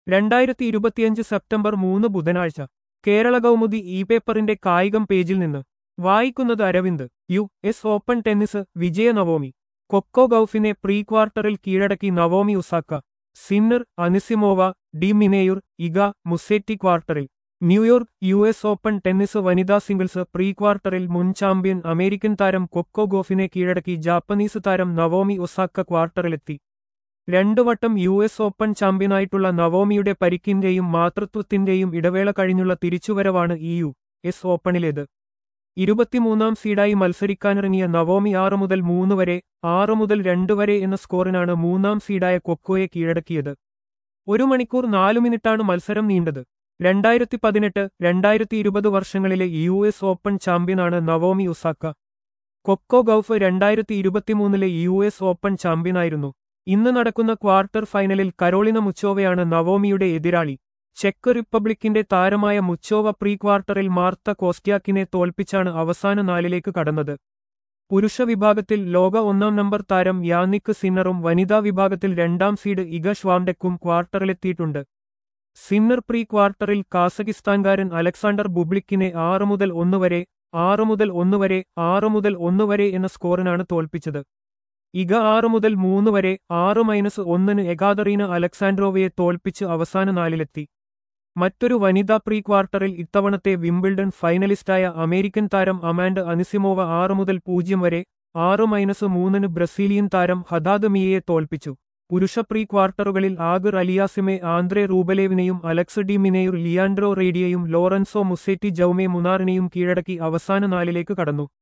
രണ്ടായിരത്തി ഇരുപത്തിയഞ്ച് സെപ്റ്റംബർ മൂന്ന് ബുധനാഴ്ച കേരള കൗമുദി ഇ പേപ്പറിന്റെ കായികം പേജിൽ നിന്ന് വായിക്കുന്നത് Aravind U S Open tennis വിജയ നവോമി കൊക്കോ ഗൌഫിനെ പ്രീ ക്വാർട്ടറിൽ കീഴടക്കി Naomi Osaka Sinner Anisimova de Minaur Iga Musetti ക്വാർട്ടറിൽ New York U S Open tennis വനിതാ സിംഗിൾസ് പ്രീ ക്വാർട്ടറിൽ മുൻ ചാമ്പ്യൻ അമേരിക്കൻ താരം കൊക്കോ ഗോഫിനെ കീഴടക്കി ജാപ്പനീസ് താരം നവോമി ഒസാക്ക ക്വാർട്ടറിലെത്തി രണ്ടു വട്ടം യു എസ് ഓപ്പൺ ചാമ്പ്യനായിട്ടുള്ള നവോമിയുടെ പരിക്കിന്റെയും മാതൃത്വത്തിന്റെയും ഇടവേള കഴിഞ്ഞുള്ള തിരിച്ചുവരവാണ് ഈ യു എസ് ഓപ്പണിലേത് ഇരുപത്തിമൂന്നാം സീഡായി മത്സരിക്കാനിറങ്ങിയ നവോമി ആറ് മുതൽ മൂന്ന് വരെ ആറ് മുതൽ രണ്ട് വരെ എന്ന സ്കോറിനാണ് മൂന്നാം സീഡായ കൊക്കോയെ കീഴടക്കിയത് ഒരു മണിക്കൂർ നാലു മിനിറ്റാണ് മത്സരം നീണ്ടത് രണ്ടായിരത്തി പതിനെട്ട് രണ്ടായിരത്തി ഇരുപത് വർഷങ്ങളിലെ യു എസ് ഓപ്പൺ ചാമ്പ്യനാണ് നവോമി ഒസാക്ക കൊക്കോ ഗൌഫ് രണ്ടായിരത്തി ഇരുപത്തിമൂന്നിലെ യു എസ് ഓപ്പൺ ചാമ്പ്യനായിരുന്നു ഇന്ന് നടക്കുന്ന ക്വാർട്ടർ ഫൈനലിൽ കരോളിന മുച്ചോവയാണ് നവോമിയുടെ എതിരാളി ചെക്ക് റിപ്പബ്ലിക്കിന്റെ താരമായ മുച്ചോവ പ്രീ ക്വാർട്ടറിൽ മാർത്ത കോസ്റ്റ്യാക്കിനെ തോൽപ്പിച്ചാണ് അവസാന നാലിലേക്ക് കടന്നത് പുരുഷ വിഭാഗത്തിൽ ലോക ഒന്നാം നമ്പർ താരം യാനിക് സിന്നറും വനിതാ വിഭാഗത്തിൽ രണ്ടാം സീഡ് ഇഗ ഷ്വാംഡെക്കും ക്വാർട്ടറിലെത്തിയിട്ടുണ്ട് സിന്നർ പ്രീ ക്വാർട്ടറിൽ കാസകിസ്ഥാൻകാരൻ അലക്സാണ്ടർ ബുബ്ലിക്കിനെ ആറ് മുതൽ ഒന്ന് വരെ ആറ് മുതൽ ഒന്ന് വരെ ആറ് മുതൽ ഒന്ന് വരെ എന്ന സ്കോറിനാണ് തോൽപ്പിച്ചത് ഇഗ ആറ് മുതൽ മൂന്ന് വരെ ആറ് മൈനസ് ഒന്നിന് എഗാദറീന അലക്സാൻഡ്രോവയെ തോൽപ്പിച്ച് അവസാന നാലിലെത്തി മറ്റൊരു വനിതാ പ്രീ ക്വാർട്ടറിൽ ഇത്തവണത്തെ വിംബിൾഡൺ ഫൈനലിസ്റ്റായ അമേരിക്കൻ താരം അമാൻഡ് അനിസിമോവ ആറ് മുതൽ പൂജ്യം വരെ ആറ് മൈനസ് മൂന്നിന് ബ്രസീലിയൻ താരം ഹദാദ് മിയയെ തോൽപ്പിച്ചു പുരുഷ പ്രീ ക്വാർട്ടറുകളിൽ ആഗർ അലിയാസിമെ ആന്ദ്രെ റൂബലേവിനെയും അലക്സ് ഡി മിനേയുർ ലിയാൻഡ്രോ റേഡിയയും ലോറൻസോ മുസേറ്റി ജൌമെ മുനാറിനെയും കീഴടക്കി അവസാന നാലിലേക്ക് കടന്നു